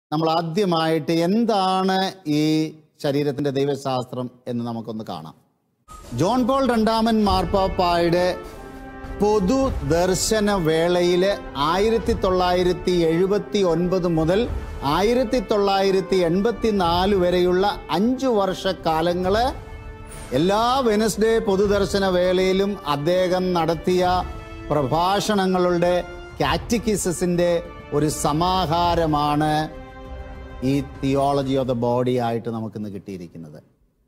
നമ്മൾ ആദ്യമായിട്ട് എന്താണ് ഈ ശരീരത്തിന്റെ ദൈവശാസ്ത്രം എന്ന് നമുക്കൊന്ന് കാണാം ജോൺ പോൾ രണ്ടാമൻ മാർപ്പാപ്പായുടെ പൊതു ദർശന വേളയില് ആയിരത്തി തൊള്ളായിരത്തി എഴുപത്തി ഒൻപത് മുതൽ ആയിരത്തി തൊള്ളായിരത്തി എൺപത്തി നാല് വരെയുള്ള അഞ്ചു വർഷക്കാലങ്ങള് എല്ലാ വെനസ്ഡേ പൊതുദർശന വേളയിലും അദ്ദേഹം നടത്തിയ പ്രഭാഷണങ്ങളുടെ കാറ്റിക്കിസസിന്റെ ഒരു സമാഹാരമാണ് ഈ തിയോളജി ഓഫ് ദ ബോഡി ആയിട്ട് നമുക്കിന്ന് കിട്ടിയിരിക്കുന്നത്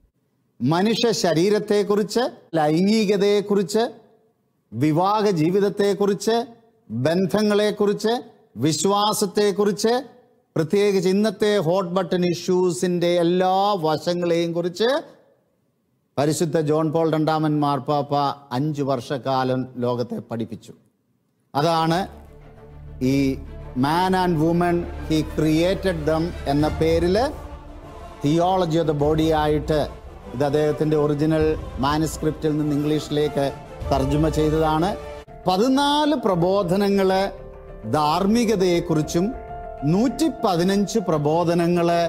മനുഷ്യ ശരീരത്തെക്കുറിച്ച് ലൈംഗികതയെക്കുറിച്ച് വിവാഹ ജീവിതത്തെക്കുറിച്ച് ബന്ധങ്ങളെക്കുറിച്ച് വിശ്വാസത്തെക്കുറിച്ച് പ്രത്യേകിച്ച് ഇന്നത്തെ ഹോട്ട് ബട്ടൺ ഇഷ്യൂസിൻ്റെ എല്ലാ വശങ്ങളെയും കുറിച്ച് പരിശുദ്ധ ജോൺ പോൾ രണ്ടാമൻ മാർപ്പാപ്പ അഞ്ചു വർഷക്കാലം ലോകത്തെ പഠിപ്പിച്ചു അതാണ് ഈ man and woman he created them എന്ന പേരിൽ തിയോളജി ഓഫ് ദ ബോഡി ആയിട്ട് ഇത് അദ്ദേഹത്തിൻ്റെ ഒറിജിനൽ മാനുസ്ക്രിപ്റ്റിൽ നിന്ന് ഇംഗ്ലീഷിലേക്ക് തർജ്ജമ ചെയ്തതാണ് പതിനാല് പ്രബോധനങ്ങള് ധാർമ്മികതയെക്കുറിച്ചും നൂറ്റി പതിനഞ്ച് പ്രബോധനങ്ങള്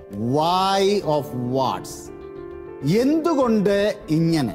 വൈ ഓഫ് വാട്സ് എന്തുകൊണ്ട് ഇങ്ങനെ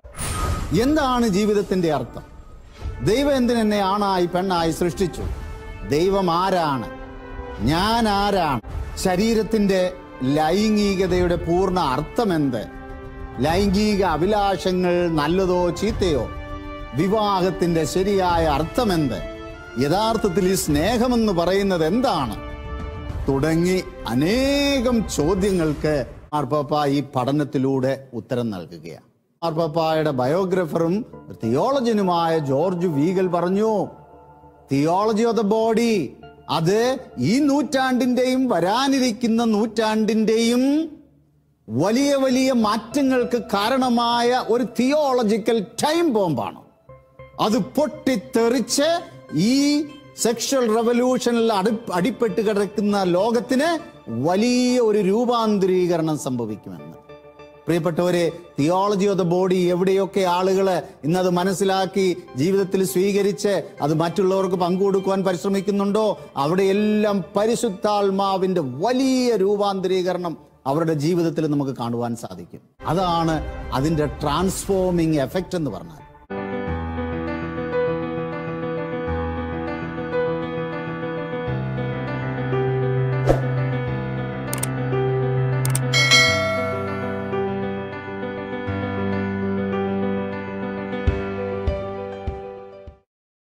എന്താണ് ജീവിതത്തിന്റെ അർത്ഥം ദൈവം എന്തിനെന്നെ ആണായി പെണ്ണായി സൃഷ്ടിച്ചു ദൈവം ആരാണ് ഞാൻ ആരാണ് ശരീരത്തിന്റെ ലൈംഗികതയുടെ പൂർണ്ണ അർത്ഥമെന്ത് ലൈംഗിക അഭിലാഷങ്ങൾ നല്ലതോ ചീത്തയോ വിവാഹത്തിന്റെ ശരിയായ അർത്ഥമെന്ത് യഥാർത്ഥത്തിൽ ഈ സ്നേഹമെന്ന് പറയുന്നത് എന്താണ് തുടങ്ങി അനേകം ചോദ്യങ്ങൾക്ക് മാർപ്പാപ്പ ഈ പഠനത്തിലൂടെ ഉത്തരം നൽകുകയാണ് മാർപ്പാപ്പായുടെ ബയോഗ്രഫറും തിയോളജനുമായ ജോർജ് വീഗൽ പറഞ്ഞു തിയോളജി ഓഫ് ദ ബോഡി അത് ഈ നൂറ്റാണ്ടിന്റെയും വരാനിരിക്കുന്ന നൂറ്റാണ്ടിന്റെയും വലിയ വലിയ മാറ്റങ്ങൾക്ക് കാരണമായ ഒരു തിയോളജിക്കൽ ടൈം ബോംബാണ് അത് പൊട്ടിത്തെറിച്ച് ഈ സെക്ഷൽ റവല്യൂഷനിൽ അടി അടിപ്പെട്ട് കിടക്കുന്ന ലോകത്തിന് വലിയ ഒരു രൂപാന്തരീകരണം സംഭവിക്കുമെന്ന് പ്രിയപ്പെട്ടവരെ തിയോളജി ഓഫ് ദ ബോഡി എവിടെയൊക്കെ ആളുകൾ ഇന്നത് മനസ്സിലാക്കി ജീവിതത്തിൽ സ്വീകരിച്ച് അത് മറ്റുള്ളവർക്ക് പങ്കുകൊടുക്കുവാൻ പരിശ്രമിക്കുന്നുണ്ടോ അവിടെയെല്ലാം പരിശുദ്ധാത്മാവിന്റെ വലിയ രൂപാന്തരീകരണം അവരുടെ ജീവിതത്തിൽ നമുക്ക് കാണുവാൻ സാധിക്കും അതാണ് അതിൻ്റെ ട്രാൻസ്ഫോമിങ് എഫക്റ്റ് എന്ന് പറഞ്ഞാൽ